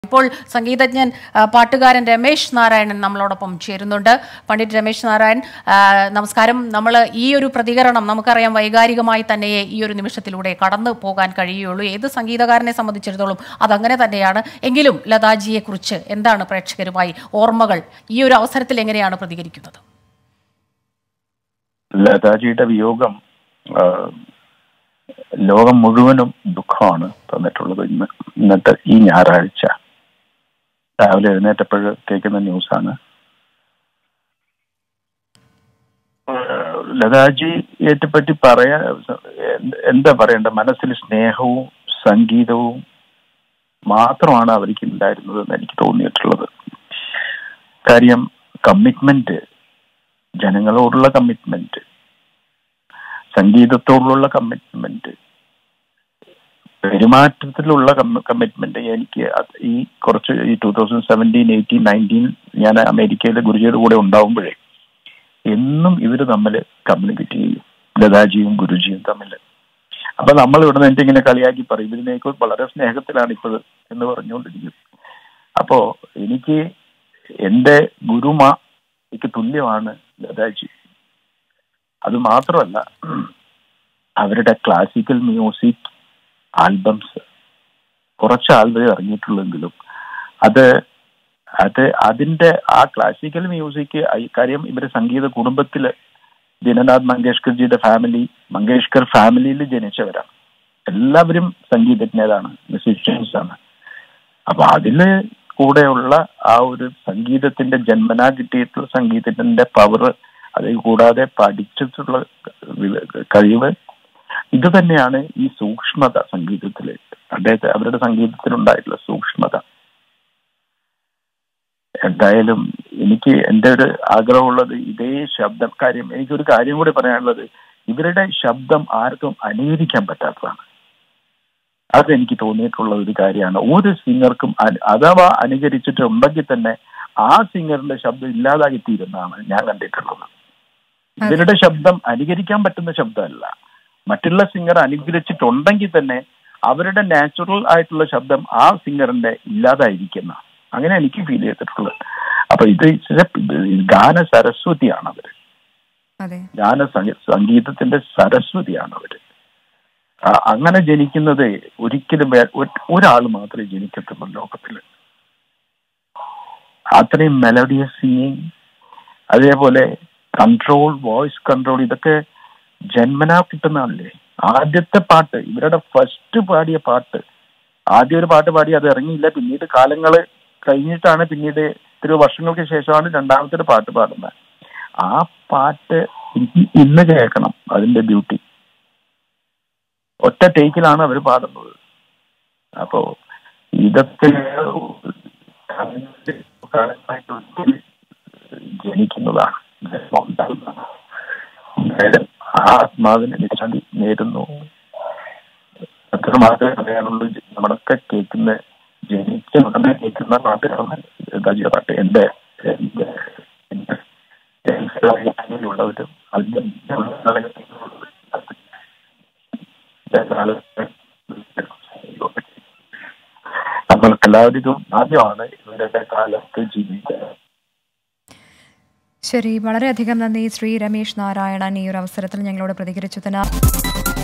ഇപ്പോൾ സംഗീതജ്ഞൻ ആ, പാട്ടുകാരൻ രമേശ് നാരായണൻ നമ്മളോടൊപ്പം ചേരുന്നുണ്ട് പണ്ഡിറ്റ് രമേശ് നാരായൺ ആ, നമസ്കാരം നമ്മൾ ഈ ഒരു പ്രതികരണം നമുക്കറിയാം വൈകാരികമായി തന്നെയേ ഈ ഒരു നിമിഷത്തിലൂടെ കടന്നു പോകാൻ കഴിയുള്ളൂ ഏത് സംഗീതകാരനെ സംബന്ധിച്ചിടത്തോളം അതങ്ങനെ തന്നെയാണ് എങ്കിലും ലതാജിയെ കുറിച്ച് എന്താണ് പ്രേക്ഷകരുമായി ഓർമ്മകൾ ഈ ഒരു അവസരത്തിൽ എങ്ങനെയാണ് പ്രതികരിക്കുന്നത് ലതാജിയുടെ വിയോഗം ആ, ലോകം മുഴുവനും ദുഃഖമാണ് തന്നിട്ടുള്ളത് ഇന്ന് ഇന്നത്തെ ഈ ഞായറാഴ്ച രാവിലെ എഴുന്നേറ്റപ്പോൾ കേൾക്കുന്ന ന്യൂസാണ് ആ, ലതാജിയെ പറ്റി പറയാ എന്താ പറയണ്ട മനസ്സിൽ സ്നേഹവും സംഗീതവും മാത്രമാണ് അവർക്ക് ഉണ്ടായിരുന്നതെന്ന് എനിക്ക് തോന്നിയിട്ടുള്ളത് കാര്യം കമ്മിറ്റ്മെന്റ് ജനങ്ങളോടുള്ള കമ്മിറ്റ്മെന്റ് സംഗീതത്തോടുള്ള കമ്മിറ്റ്മെന്റ് പെരുമാറ്റത്തിലുള്ള കമ്മിറ്റ്മെന്റ് എനിക്ക് അത് ഈ കുറച്ച് ഈ two thousand seventeen eighteen nineteen ഞാൻ അമേരിക്കയിലെ ഗുരുജിയുടെ കൂടെ ഉണ്ടാവുമ്പോഴേ എന്നും ഇവർ തമ്മിൽ കമ്മ്യൂണിക്കേറ്റ് ചെയ്യും ലതാജിയും ഗുരുജിയും തമ്മിൽ അപ്പൊ നമ്മൾ ഇവിടെ നിന്ന് ഇങ്ങനെ കളിയാക്കി പറയും ഇതിനേക്കാൾ വളരെ സ്നേഹത്തിലാണ് ഇപ്പോൾ എന്ന് പറഞ്ഞുകൊണ്ടിരിക്കും അപ്പോ എനിക്ക് എന്റെ ഗുരുമ എനിക്ക് തുല്യമാണ് ലതാജി അത് മാത്രമല്ല അവരുടെ ക്ലാസിക്കൽ മ്യൂസിക് ആൽബംസ് കുറച്ച് ആൽബം ഇറങ്ങിയിട്ടുള്ളെങ്കിലും അത് അത് അതിന്റെ ആ ക്ലാസിക്കൽ മ്യൂസിക് കാര്യം ഇവര് സംഗീത കുടുംബത്തില് ദീനനാഥ് മങ്കേഷ്കർജിയുടെ ഫാമിലി മങ്കേഷ്കർ ഫാമിലിയിൽ ജനിച്ചവരാണ് എല്ലാവരും സംഗീതജ്ഞരാണ് മ്യൂസീഷ്യൻസ് ആണ് അപ്പൊ അതില് കൂടെയുള്ള ആ ഒരു സംഗീതത്തിന്റെ ജന്മനാ കിട്ടിയിട്ടുള്ള സംഗീതത്തിന്റെ പവർ അതിൽ കൂടാതെ പഠിച്ചിട്ടുള്ള കഴിവ് ഇത് തന്നെയാണ് ഈ സൂക്ഷ്മത സംഗീതത്തില് അദ്ദേഹത്തെ അവരുടെ സംഗീതത്തിലുണ്ടായിട്ടുള്ള സൂക്ഷ്മത എന്തായാലും എനിക്ക് എൻ്റെ ഒരു ആഗ്രഹമുള്ളത് ഇതേ ശബ്ദം കാര്യം എനിക്കൊരു കാര്യം കൂടി പറയാനുള്ളത് ഇവരുടെ ശബ്ദം ആർക്കും അനുകരിക്കാൻ പറ്റാത്തതാണ് അതെനിക്ക് തോന്നിയിട്ടുള്ള ഒരു കാര്യമാണ് ഒരു സിംഗർക്കും അഥവാ അനുകരിച്ചിട്ടുണ്ടെങ്കിൽ തന്നെ ആ സിംഗറിന്റെ ശബ്ദം ഇല്ലാതാക്കി തീരുന്നതാണ് ഞാൻ കണ്ടിട്ടുള്ളത് ഇവരുടെ ശബ്ദം അനുകരിക്കാൻ പറ്റുന്ന ശബ്ദമല്ല മറ്റുള്ള സിംഗർ അനുകരിച്ചിട്ടുണ്ടെങ്കിൽ തന്നെ അവരുടെ നാച്ചുറൽ ആയിട്ടുള്ള ശബ്ദം ആ സിംഗറിന്റെ ഇല്ലാതായിരിക്കുന്ന അങ്ങനെ എനിക്ക് ഫീൽ ചെയ്തിട്ടുള്ളത് അപ്പൊ ഇത് ഗാന സരസ്വതിയാണ് അവര് ഗാന സംഗീതത്തിന്റെ സരസ്വതിയാണ് അവര് അങ്ങനെ ജനിക്കുന്നത് ഒരിക്കലും ഒരാൾ മാത്രമേ ജനിക്കത്തുള്ളൂ ലോകത്തിൽ അത്രയും മെലഡിയസ് സിംഗിങ് അതേപോലെ കൺട്രോൾ വോയിസ് കൺട്രോൾ ഇതൊക്കെ ജന്മനാ കിട്ടുന്നതല്ലേ ആദ്യത്തെ പാട്ട് ഇവരുടെ ഫസ്റ്റ് പാടിയ പാട്ട് ആദ്യം ഒരു പാട്ട് പാടി അത് ഇറങ്ങിയില്ല പിന്നീട് കാലങ്ങൾ കഴിഞ്ഞിട്ടാണ് പിന്നീട് ഇത്തിരി വർഷങ്ങൾക്ക് ശേഷമാണ് രണ്ടാമത്തെ ഒരു പാട്ട് പാടുന്നത് ആ പാട്ട് ഇന്ന് കേൾക്കണം അതിന്റെ ബ്യൂട്ടി ഒറ്റ ടേക്കിലാണ് അവർ പാടുന്നത് അപ്പോ ഇതൊക്കെ ജനിക്കുന്നതാണ് ആത്മാവിന് നിശാന്തി നേരുന്നു അത്ര മാത്രമേ പറയാനുള്ളൂ നമ്മളൊക്കെ കേൾക്കുന്ന ജനിച്ച ഉടനെ കേൾക്കുന്ന പാട്ടാണ് ഗാജിയ പാട്ട് എന്റെ ഉള്ളവരും അതിന്റെ നമ്മൾക്ക് എല്ലാവർക്കും ആദ്യമാണ് ഇവരുടെ കാലത്ത് ജീവിച്ചത് ശരി വളരെയധികം നന്ദി ശ്രീ രമേശ് നാരായണൻ ഈ ഒരു അവസരത്തിൽ ഞങ്ങളോട് പ്രതികരിച്ചതിന്